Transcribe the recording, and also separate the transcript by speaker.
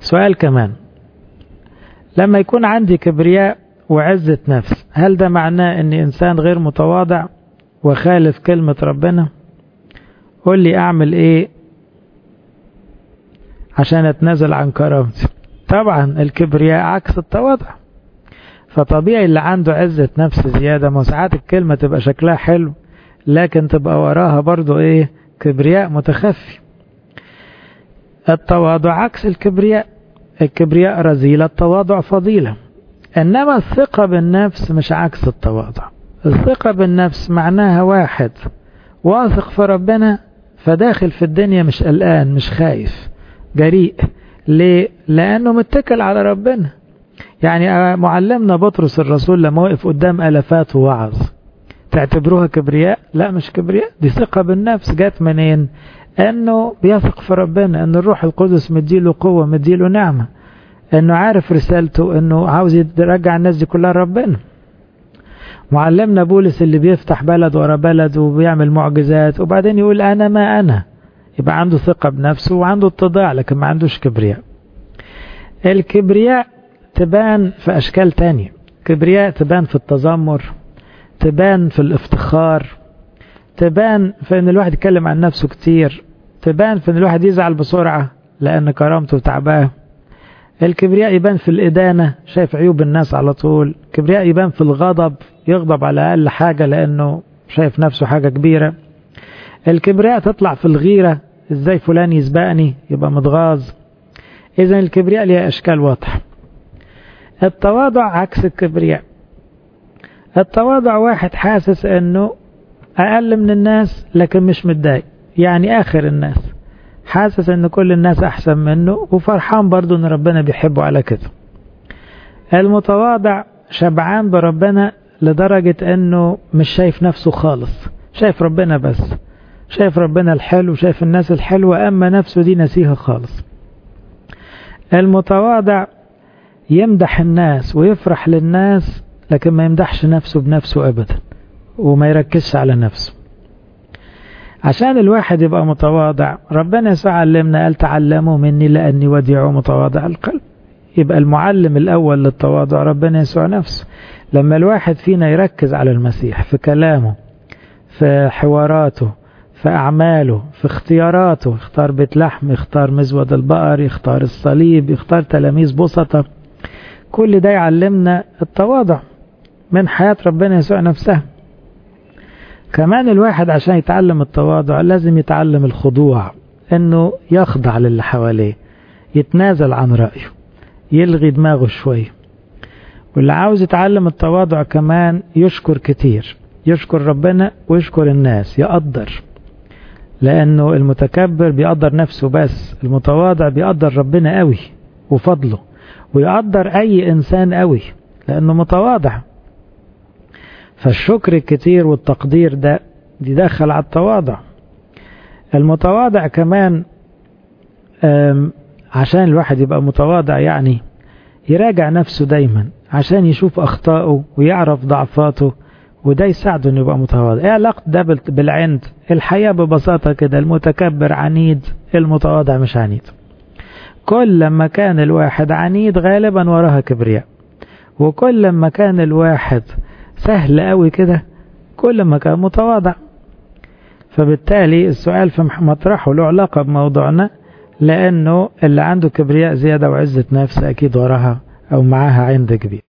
Speaker 1: سؤال كمان لما يكون عندي كبرياء وعزة نفس هل ده معناه اني انسان غير متواضع وخالف كلمة ربنا قول لي اعمل ايه عشان اتنازل عن كرامتي طبعا الكبرياء عكس التواضع فطبيعي اللي عنده عزة نفس زيادة ما ساعات الكلمة تبقى شكلها حلو لكن تبقى وراها برضو ايه كبرياء متخفي التواضع عكس الكبرياء الكبرياء رذيلة التواضع فضيلة إنما الثقة بالنفس مش عكس التواضع الثقة بالنفس معناها واحد واثق في ربنا فداخل في الدنيا مش قلقان مش خايف جريء ليه؟ لأنه متكل على ربنا يعني معلمنا بطرس الرسول لما وقف قدام ألفات ووعظ تعتبروها كبرياء لا مش كبرياء دي ثقة بالنفس جت منين انه بيثق في ربنا ان الروح القدس مديله قوة مديله نعمة انه عارف رسالته انه عاوز يرجع الناس دي كلها لربنا معلمنا بولس اللي بيفتح بلد ورا بلد وبيعمل معجزات وبعدين يقول انا ما انا يبقى عنده ثقة بنفسه وعنده اتضاع لكن ما عندوش كبرياء الكبرياء تبان في اشكال تانية كبرياء تبان في التذمر تبان في الافتخار تبان في ان الواحد يتكلم عن نفسه كتير تبان في ان الواحد يزعل بسرعة لان كرامته تعباه الكبرياء يبان في الإدانة شايف عيوب الناس على طول الكبرياء يبان في الغضب يغضب على أقل حاجة لأنه شايف نفسه حاجة كبيرة الكبرياء تطلع في الغيرة ازاي فلان يسبقني يبقى متغاظ إذا الكبرياء ليها أشكال واضحة التواضع عكس الكبرياء التواضع واحد حاسس انه اقل من الناس لكن مش متضايق يعني اخر الناس حاسس ان كل الناس احسن منه وفرحان برضو ان ربنا بيحبه على كده المتواضع شبعان بربنا لدرجة انه مش شايف نفسه خالص شايف ربنا بس شايف ربنا الحلو شايف الناس الحلوة اما نفسه دي نسيها خالص المتواضع يمدح الناس ويفرح للناس لكن ما يمدحش نفسه بنفسه ابدا وما يركزش على نفسه عشان الواحد يبقى متواضع ربنا يسوع علمنا قال تعلموا مني لأني وديع متواضع القلب يبقى المعلم الأول للتواضع ربنا يسوع نفسه لما الواحد فينا يركز على المسيح في كلامه في حواراته في أعماله في اختياراته يختار بيت لحم يختار مزود البقر يختار الصليب يختار تلاميذ بسطة كل ده يعلمنا التواضع من حياة ربنا يسوع نفسها كمان الواحد عشان يتعلم التواضع لازم يتعلم الخضوع انه يخضع للي حواليه يتنازل عن رأيه يلغي دماغه شوية واللي عاوز يتعلم التواضع كمان يشكر كتير يشكر ربنا ويشكر الناس يقدر لأنه المتكبر بيقدر نفسه بس المتواضع بيقدر ربنا قوي وفضله ويقدر أي إنسان قوي لأنه متواضع فالشكر الكتير والتقدير ده يدخل على التواضع المتواضع كمان عشان الواحد يبقى متواضع يعني يراجع نفسه دايما عشان يشوف أخطائه ويعرف ضعفاته وده يساعده انه يبقى متواضع ايه علاقة ده بالعند الحياة ببساطة كده المتكبر عنيد المتواضع مش عنيد كل لما كان الواحد عنيد غالبا وراها كبرياء وكل لما كان الواحد سهل قوي كده كل ما كان متواضع فبالتالي السؤال في مطرحه له علاقة بموضوعنا لأنه اللي عنده كبرياء زيادة وعزة نفس أكيد وراها أو معاها عند كبير